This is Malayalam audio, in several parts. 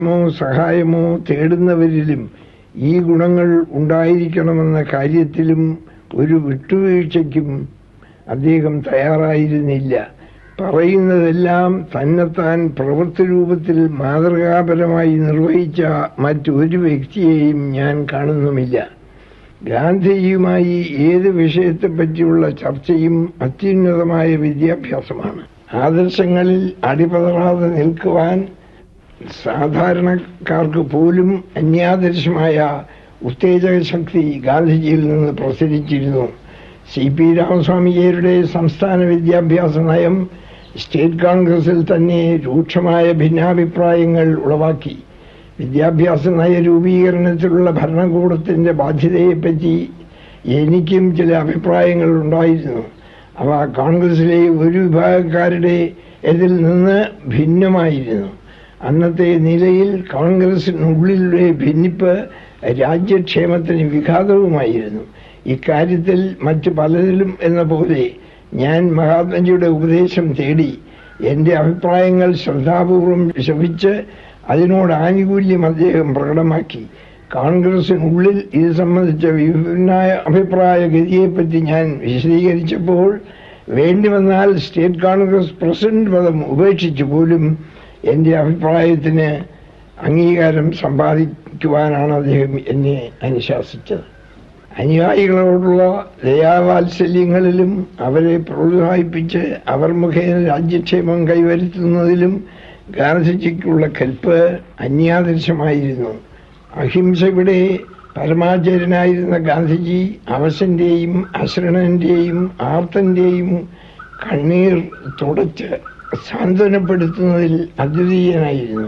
മോ സഹായമോ തേടുന്നവരിലും ഈ ഗുണങ്ങൾ ഉണ്ടായിരിക്കണമെന്ന കാര്യത്തിലും ഒരു വിട്ടുവീഴ്ചയ്ക്കും അദ്ദേഹം തയ്യാറായിരുന്നില്ല പറയുന്നതെല്ലാം തന്നെത്താൻ പ്രവൃത്തി രൂപത്തിൽ മാതൃകാപരമായി നിർവഹിച്ച മറ്റൊരു വ്യക്തിയെയും ഞാൻ കാണുന്നുമില്ല ഗാന്ധിജിയുമായി ഏത് വിഷയത്തെപ്പറ്റിയുള്ള ചർച്ചയും അത്യുന്നതമായ വിദ്യാഭ്യാസമാണ് ആദർശങ്ങളിൽ അടിപതറാതെ നിൽക്കുവാൻ സാധാരണക്കാർക്ക് പോലും അന്യാദർശമായ ഉത്തേജക ശക്തി ഗാന്ധിജിയിൽ നിന്ന് പ്രസരിച്ചിരുന്നു സി പി രാമസ്വാമിജിയുടെ സംസ്ഥാന വിദ്യാഭ്യാസ നയം സ്റ്റേറ്റ് കോൺഗ്രസിൽ തന്നെ രൂക്ഷമായ ഭിന്നാഭിപ്രായങ്ങൾ ഉളവാക്കി വിദ്യാഭ്യാസ നയ രൂപീകരണത്തിലുള്ള ഭരണകൂടത്തിന്റെ ബാധ്യതയെപ്പറ്റി എനിക്കും ചില അഭിപ്രായങ്ങൾ ഉണ്ടായിരുന്നു അവ കോൺഗ്രസിലെ ഒരു വിഭാഗക്കാരുടെ ഇതിൽ നിന്ന് ഭിന്നമായിരുന്നു അന്നത്തെ നിലയിൽ കോൺഗ്രസിനുള്ളിലെ ഭിന്നിപ്പ് രാജ്യക്ഷേമത്തിന് വിഘാതവുമായിരുന്നു ഇക്കാര്യത്തിൽ മറ്റു പലരിലും എന്ന പോലെ ഞാൻ മഹാത്മജിയുടെ ഉപദേശം തേടി എന്റെ അഭിപ്രായങ്ങൾ ശ്രദ്ധാപൂർവം ശ്രമിച്ച് അതിനോട് ആനുകൂല്യം അദ്ദേഹം പ്രകടമാക്കി കോൺഗ്രസിനുള്ളിൽ ഇത് സംബന്ധിച്ച വിഭിന്ന അഭിപ്രായ ഗതിയെപ്പറ്റി ഞാൻ വിശദീകരിച്ചപ്പോൾ വേണ്ടി വന്നാൽ സ്റ്റേറ്റ് കോൺഗ്രസ് പ്രസിഡന്റ് പദം ഉപേക്ഷിച്ചു പോലും എന്റെ അഭിപ്രായത്തിന് അംഗീകാരം സമ്പാദിക്കുവാനാണ് അദ്ദേഹം എന്നെ അനുശാസിച്ചത് അനുയായികളോടുള്ള ദയാവാത്സല്യങ്ങളിലും അവരെ പ്രോത്സാഹിപ്പിച്ച് അവർ മുഖേന രാജ്യക്ഷേമം കൈവരുത്തുന്നതിലും ഗാന്ധിജിക്കുള്ള കൽപ്പ് അന്യാദർശമായിരുന്നു അഹിംസയുടെ പരമാചാര്യനായിരുന്ന ഗാന്ധിജി അവശന്റെയും അശ്രണന്റെയും ആർത്തന്റെയും കണ്ണീർ തുടച്ച് സാന്ത്വനപ്പെടുത്തുന്നതിൽ അദ്വിതീയനായിരുന്നു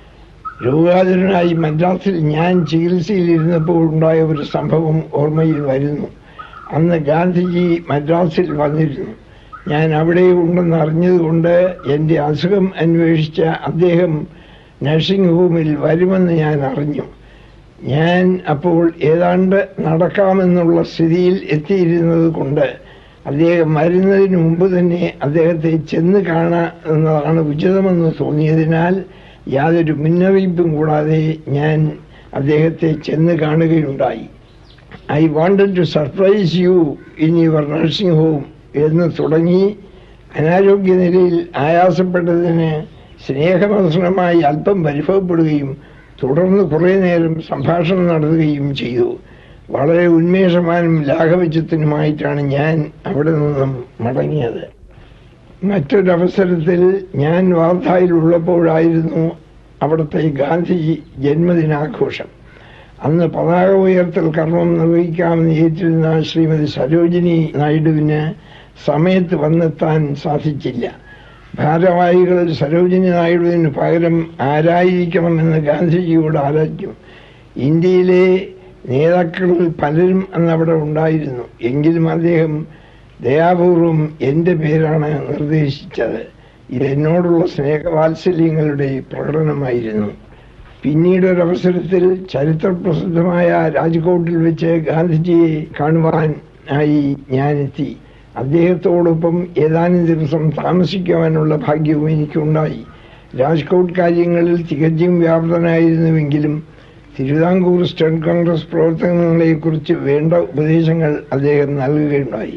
രോഗാതുരനായി മദ്രാസിൽ ഞാൻ ചികിത്സയിലിരുന്നപ്പോൾ ഉണ്ടായ ഒരു സംഭവം ഓർമ്മയിൽ വരുന്നു അന്ന് ഗാന്ധിജി മദ്രാസിൽ വന്നിരുന്നു ഞാൻ അവിടെ ഉണ്ടെന്ന് അറിഞ്ഞതുകൊണ്ട് എൻ്റെ അസുഖം അന്വേഷിച്ച അദ്ദേഹം നഴ്സിംഗ് ഹോമിൽ വരുമെന്ന് ഞാൻ അറിഞ്ഞു ഞാൻ അപ്പോൾ ഏതാണ്ട് നടക്കാമെന്നുള്ള സ്ഥിതിയിൽ എത്തിയിരുന്നത് കൊണ്ട് അദ്ദേഹം വരുന്നതിന് മുമ്പ് തന്നെ അദ്ദേഹത്തെ ചെന്ന് കാണാമെന്നതാണ് ഉചിതമെന്ന് തോന്നിയതിനാൽ യാതൊരു മുന്നറിയിപ്പും കൂടാതെ ഞാൻ അദ്ദേഹത്തെ ചെന്ന് കാണുകയുണ്ടായി I wanted to surprise you in your nursing home എന്ന് തുടങ്ങി അനാരോഗ്യ നിലയിൽ ആയാസപ്പെട്ടതിന് സ്നേഹമസനമായി അല്പം പരിഭവപ്പെടുകയും തുടർന്ന് കുറേ നേരം സംഭാഷണം നടത്തുകയും ചെയ്തു വളരെ ഉന്മേഷവാനും ലാഘവചിത്തനുമായിട്ടാണ് ഞാൻ അവിടെ നിന്നും മടങ്ങിയത് മറ്റൊരവസരത്തിൽ ഞാൻ വാർത്തായിലുള്ളപ്പോഴായിരുന്നു അവിടുത്തെ ഗാന്ധിജി ജന്മദിനാഘോഷം അന്ന് പതാക ഉയർത്തൽ കർമ്മം നിർവഹിക്കാമെന്ന് ഏറ്റിരുന്ന ശ്രീമതി സരോജിനി നായിഡുവിന് സമയത്ത് വന്നെത്താൻ സാധിച്ചില്ല ഭാരവാഹികൾ സരോജിനി നായിഡുവിന് പകരം ആരായിരിക്കണമെന്ന് ഗാന്ധിജിയോട് ആലോചിച്ചു ഇന്ത്യയിലെ നേതാക്കളിൽ പലരും അന്ന് അവിടെ ഉണ്ടായിരുന്നു എങ്കിലും അദ്ദേഹം ദയാപൂർവം എന്റെ പേരാണ് നിർദ്ദേശിച്ചത് ഇത് എന്നോടുള്ള സ്നേഹവാത്സല്യങ്ങളുടെ പ്രകടനമായിരുന്നു പിന്നീട് ഒരവസരത്തിൽ ചരിത്രപ്രസിദ്ധമായ രാജ്കോട്ടിൽ വെച്ച് ഗാന്ധിജിയെ കാണുവാനായി ഞാനെത്തി അദ്ദേഹത്തോടൊപ്പം ഏതാനും ദിവസം താമസിക്കുവാനുള്ള ഭാഗ്യവും എനിക്കുണ്ടായി രാജ്കോട്ട് കാര്യങ്ങളിൽ തികച്ചും വ്യാപൃതനായിരുന്നുവെങ്കിലും തിരുവിതാംകൂർ സ്റ്റേറ്റ് കോൺഗ്രസ് പ്രവർത്തനങ്ങളെക്കുറിച്ച് വേണ്ട ഉപദേശങ്ങൾ അദ്ദേഹം നൽകുകയുണ്ടായി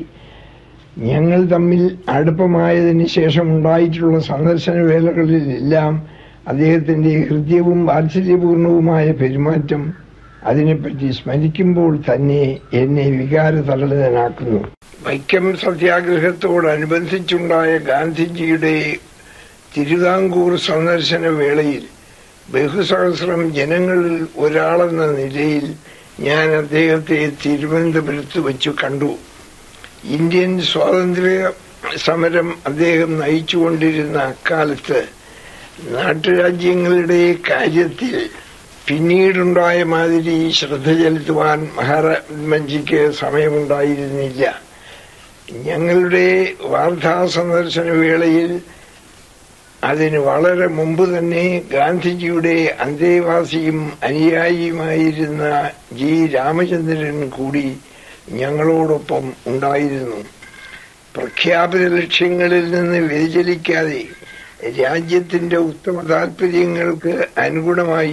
ഞങ്ങൾ തമ്മിൽ അടുപ്പമായതിന് ശേഷം ഉണ്ടായിട്ടുള്ള സന്ദർശന വേളകളിലെല്ലാം അദ്ദേഹത്തിന്റെ ഹൃദ്യവും വാത്സല്യപൂർണവുമായ പെരുമാറ്റം അതിനെപ്പറ്റി സ്മരിക്കുമ്പോൾ തന്നെ എന്നെ വികാരതരളിതനാക്കുന്നു വൈക്കം സത്യാഗ്രഹത്തോടനുബന്ധിച്ചുണ്ടായ ഗാന്ധിജിയുടെ തിരുവിതാംകൂർ സന്ദർശന വേളയിൽ ബഹുസഹസ്രം ജനങ്ങളിൽ ഒരാളെന്ന നിലയിൽ ഞാൻ അദ്ദേഹത്തെ തിരുവനന്തപുരത്ത് വെച്ചു കണ്ടു ഇന്ത്യൻ സ്വാതന്ത്ര്യ സമരം അദ്ദേഹം നയിച്ചുകൊണ്ടിരുന്ന അക്കാലത്ത് നാട്ടുരാജ്യങ്ങളുടെ കാര്യത്തിൽ പിന്നീടുണ്ടായ മാതിരി ശ്രദ്ധ ചെലുത്തുവാൻ മഹാത്മജിക്ക് സമയമുണ്ടായിരുന്നില്ല ഞങ്ങളുടെ വാർത്താ സന്ദർശന വേളയിൽ അതിന് വളരെ മുമ്പ് തന്നെ ഗാന്ധിജിയുടെ അന്തേവാസിയും അനുയായിയുമായിരുന്ന ജി രാമചന്ദ്രൻ കൂടി ഞങ്ങളോടൊപ്പം ഉണ്ടായിരുന്നു പ്രഖ്യാപിത ലക്ഷ്യങ്ങളിൽ നിന്ന് വ്യതിചലിക്കാതെ രാജ്യത്തിന്റെ ഉത്തമ താൽപര്യങ്ങൾക്ക് അനുഗുണമായി